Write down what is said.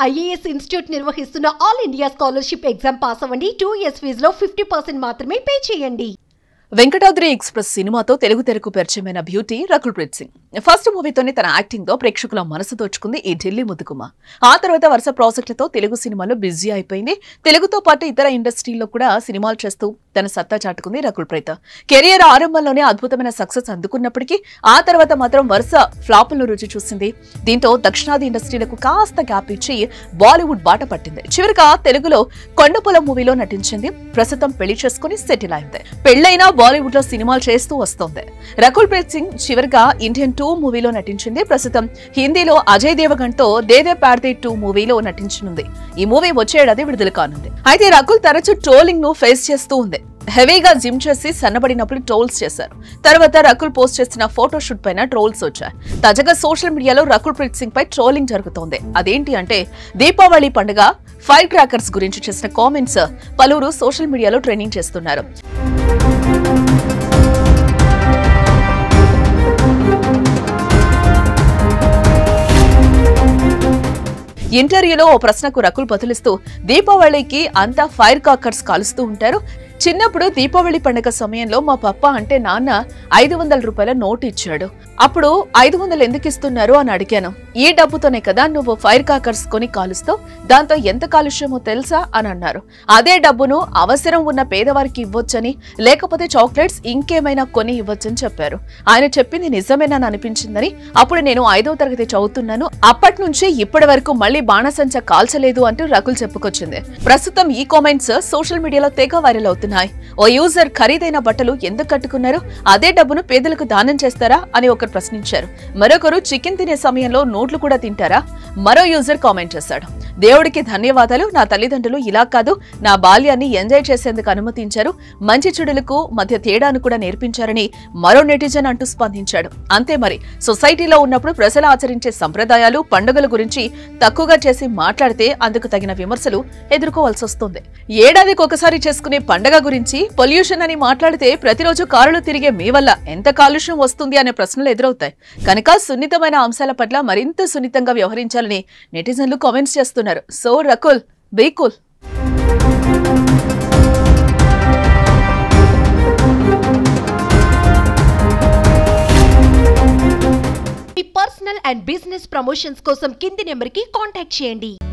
IAS institute నిర్వహిస్తున్న all India scholarship exam pass అవ్వండి two years ఫీజులో ఫిఫ్టీ పర్సెంట్ మాత్రమే పే చేయండి వెంకటాద్రి ఎక్స్ప్రెస్ సినిమాతో తెలుగు తెరకు పరిచయమైన బ్యూటీ రకుల్ ప్రీత్ సింగ్ ఫస్ట్ మూవీతోనే తన యాక్టింగ్ తో ప్రేక్షకుల మనసు దోచుకుంది ఈ ఢిల్లీ ముద్దుకుమ ఆ తర్వాత వరుస ప్రాజెక్టులతో తెలుగు సినిమాలో బిజీ అయిపోయింది తెలుగుతో పాటు ఇతర ఇండస్ట్రీలో కూడా సినిమాలు చేస్తూ తన సత్తా చాటుకుంది రకుల్ ప్రీత్ కెరియర్ ఆరంభంలోనే అద్భుతమైన సక్సెస్ అందుకున్నప్పటికీ ఆ తర్వాత మాత్రం వరుస ఫ్లాపులను రుచి చూసింది దీంతో దక్షిణాది ఇండస్ట్రీలకు కాస్త గ్యాప్ ఇచ్చి బాలీవుడ్ బాట పట్టింది చివరిగా తెలుగులో కొండపొలం మూవీలో నటించింది ప్రస్తుతం పెళ్లి చేసుకుని సెటిల్ అయింది పెళ్లైనా బాలీవుడ్ లో సినిమాలు చేస్తూ వస్తోంది రకుల్ ప్రీత్ సింగ్ చివరిగా ఇండియన్ టూ మూవీలో నటించింది ప్రస్తుతం హిందీలో అజయ్ దేవగన్ తో దేదే పార్దే టూ మూవీలో నటించనుంది ఈ మూవీ వచ్చే ఏడాది విడుదల కానుంది అయితే రకుల్ తరచూ ట్రోలింగ్ ను ఫేస్ చేస్తూ ఉంది హెవీగా జిమ్ చేసి సన్నబడినప్పుడు ట్రోల్స్ చేశారు తర్వాత రకుల్ పోస్ట్ చేసిన ఫోటో షూట్ పైన ట్రోల్స్ వచ్చాయి తాజాగా సోషల్ మీడియాలో రకుల్ ప్రీత్ సింగ్ పై ట్రోలింగ్ జరుగుతోంది అదేంటి అంటే దీపావళి పండుగ ఫైర్ క్రాకర్స్ గురించి చేసిన కామెంట్స్ పలువురు సోషల్ మీడియాలో ట్రెండింగ్ చేస్తున్నారు ఇంటర్వ్యూలో ఓ ప్రశ్నకు రకుల్ బదులిస్తూ దీపావళికి అంతా ఫైర్ కాకర్స్ కాలుస్తూ ఉంటారు చిన్నప్పుడు దీపావళి పండుగ సమయంలో మా పప్ప అంటే నాన్న ఐదు వందల రూపాయల నోటు ఇచ్చాడు అప్పుడు ఐదు వందలు ఎందుకు ఇస్తున్నారు అని అడిగాను ఈ డబ్బుతోనే కదా నువ్వు ఫైర్ కాకర్స్ కొని కాలుస్తావు దాంతో ఎంత కాలుష్యమో తెలుసా అని అన్నారు అదే డబ్బును అవసరం ఉన్న పేదవారికి ఇవ్వొచ్చని లేకపోతే చాక్లెట్స్ ఇంకేమైనా కొని ఇవ్వొచ్చని చెప్పారు ఆయన చెప్పింది నిజమేనని అనిపించిందని అప్పుడు నేను ఐదవ తరగతి చదువుతున్నాను అప్పటి నుంచి ఇప్పటి వరకు మళ్ళీ బాణసంచ కాల్చలేదు అంటూ రకుల్ చెప్పుకొచ్చింది ప్రస్తుతం ఈ కామెంట్స్ సోషల్ మీడియాలో తెగ వైరల్ అవుతున్నాయి ఓ యూజర్ ఖరీదైన బట్టలు ఎందుకు కట్టుకున్నారు అదే డబ్బును పేదలకు దానం చేస్తారా అని ఒకరు ప్రశ్నించారు మరొకరు చికెన్ తినే సమయంలో నోట్లు కూడా తింటారా మరో యూజర్ కామెంట్ చేశాడు దేవుడికి ధన్యవాదాలు నా తల్లిదండ్రులు ఇలా కాదు నా బాల్యాన్ని ఎంజాయ్ చేసేందుకు అనుమతించారు మంచి చెడులకు మధ్య తేడాను కూడా నేర్పించారని మరో నెటిజన్ అంటూ స్పందించాడు అంతే మరి సొసైటీలో ఉన్నప్పుడు ప్రజలు ఆచరించే సంప్రదాయాలు పండుగల గురించి తక్కువగా చేసి మాట్లాడితే అందుకు తగిన విమర్శలు ఎదుర్కోవాల్సి వస్తుంది ఏడాదికి ఒకసారి చేసుకునే పండగ గురించి పొల్యూషన్ అని మాట్లాడితే ప్రతిరోజు కారులు తిరిగే మీ వల్ల ఎంత కాలుష్యం వస్తుంది అనే ప్రశ్నలు ఎదురవుతాయి కనుక సున్నితమైన అంశాల పట్ల మరింత సున్నితంగా వ్యవహరించాలని నెటిజన్లు కామెంట్స్ చేస్తున్నారు సో రకుల్ బీ కూల్ మీ పర్సనల్ అండ్ బిజినెస్ ప్రమోషన్స్ కోసం కింది నెంబర్కి కాంటాక్ట్ చేయండి